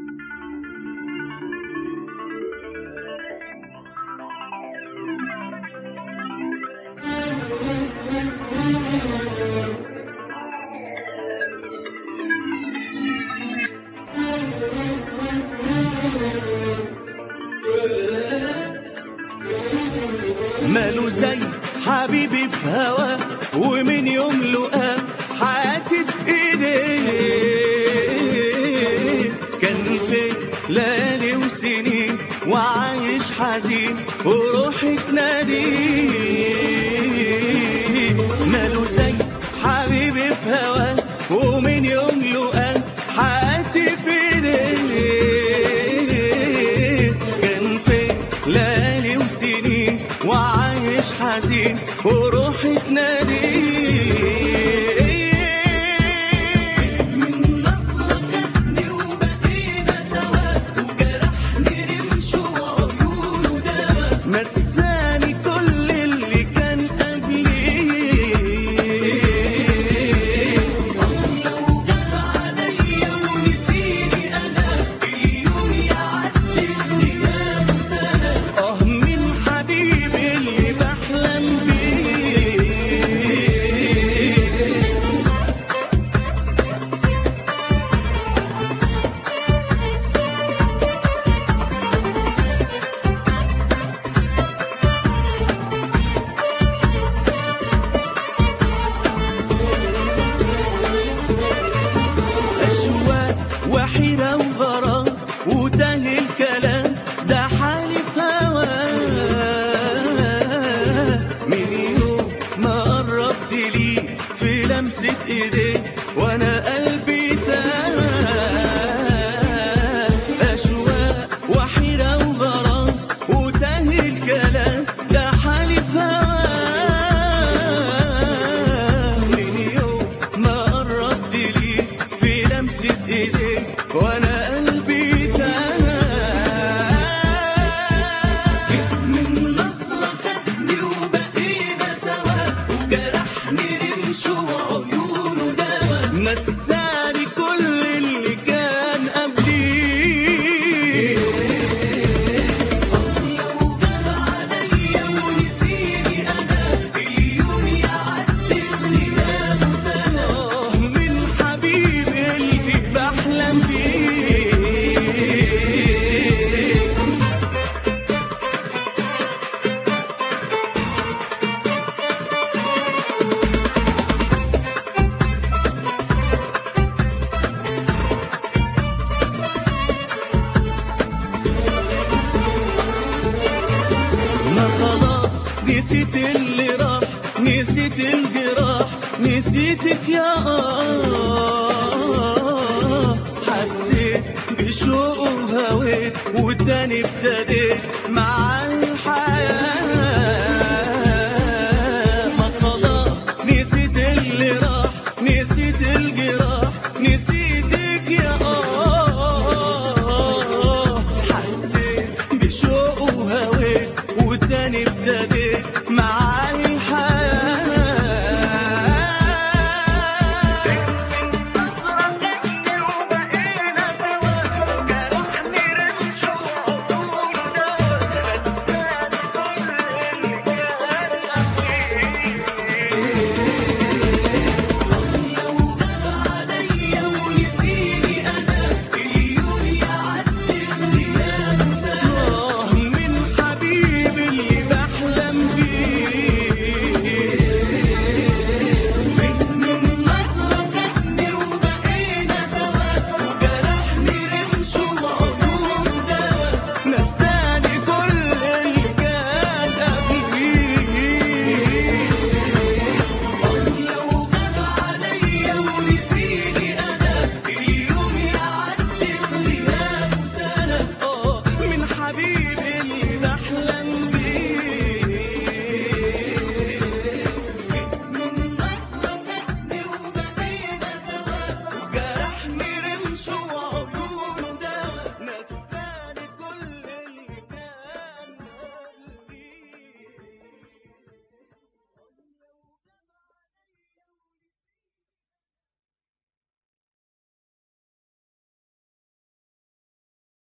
ماله زي حبيبي في هوا ومن يوم لقاه حياتي في ايديه كان في ليالي وسنين وعايش حزين وروحي تناديه ماله زي حبيبي في هوا ومن يوم لقاه حياتي في ايديه كان في ليالي وسنين وعايش حزين وروحي تناديه من نصرة خدني وبقينا سوا وجرحني رمش وعيونه دوا نساني كل اللي كان قبلي لو جاب عليا ونسيني انا اليوم يعدي الايام سنه اه من حبيبي اللي بحلم بيه أشواق وحيرة وغرام وتاه الكلام ده حالي في هواه من يوم ما قربت لي في لمسة ايديه وانا قلبي تاه أشواق وحيرة وغرام وتاه الكلام ده حالي في هواه من يوم ما قربت لي في لمسة ايديك وانا قلبي تاه من نصرة خدني وبقينا سوا وجرحني رمش وعيونه دوا نساني كل اللي كان قبلي لو جاب عليا ونسيني انا اليوم يعدي الايام سنه من حبيبي اللي بحلم بيه ما خلاص نسيت اللي راح نسيت الجراح نسيتك يا آه